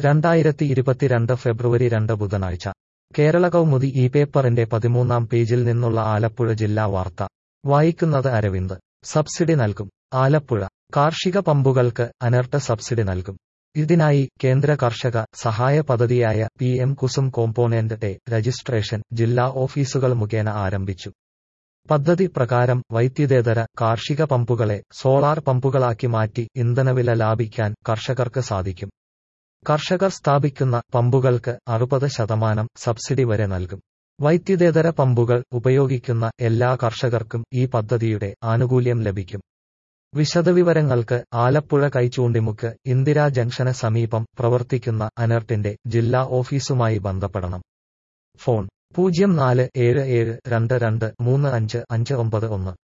രണ്ടായിരത്തി ഇരുപത്തിരണ്ട് ഫെബ്രുവരി രണ്ട് ബുധനാഴ്ച കേരള കൗമുദി ഈ പേപ്പറിന്റെ പതിമൂന്നാം പേജിൽ നിന്നുള്ള ആലപ്പുഴ ജില്ലാ വാർത്ത വായിക്കുന്നത് അരവിന്ദ് സബ്സിഡി നൽകും ആലപ്പുഴ കാർഷിക പമ്പുകൾക്ക് അനർട്ട് സബ്സിഡി നൽകും ഇതിനായി കേന്ദ്ര കർഷക സഹായ പദ്ധതിയായ പി എം കുസും കോമ്പോണന്റ് ഡേ രജിസ്ട്രേഷൻ ജില്ലാ ഓഫീസുകൾ മുഖേന ആരംഭിച്ചു പദ്ധതി പ്രകാരം വൈദ്യുതേതര കാർഷിക പമ്പുകളെ സോളാർ പമ്പുകളാക്കി മാറ്റി ഇന്ധനവില ലാഭിക്കാൻ കർഷകർക്ക് സാധിക്കും കർഷകർ സ്ഥാപിക്കുന്ന പമ്പുകൾക്ക് അറുപത് ശതമാനം സബ്സിഡി വരെ നൽകും വൈദ്യുതേതര പമ്പുകൾ ഉപയോഗിക്കുന്ന എല്ലാ കർഷകർക്കും ഈ പദ്ധതിയുടെ ആനുകൂല്യം ലഭിക്കും വിശദവിവരങ്ങൾക്ക് ആലപ്പുഴ കൈച്ചൂണ്ടിമുക്ക് ഇന്ദിരാ ജംഗ്ഷന് സമീപം പ്രവർത്തിക്കുന്ന അനർട്ടിന്റെ ജില്ലാ ഓഫീസുമായി ബന്ധപ്പെടണം ഫോൺ പൂജ്യം നാല് ഏഴ് ഏഴ് രണ്ട് രണ്ട് മൂന്ന് അഞ്ച് അഞ്ച് ഒമ്പത് ഒന്ന്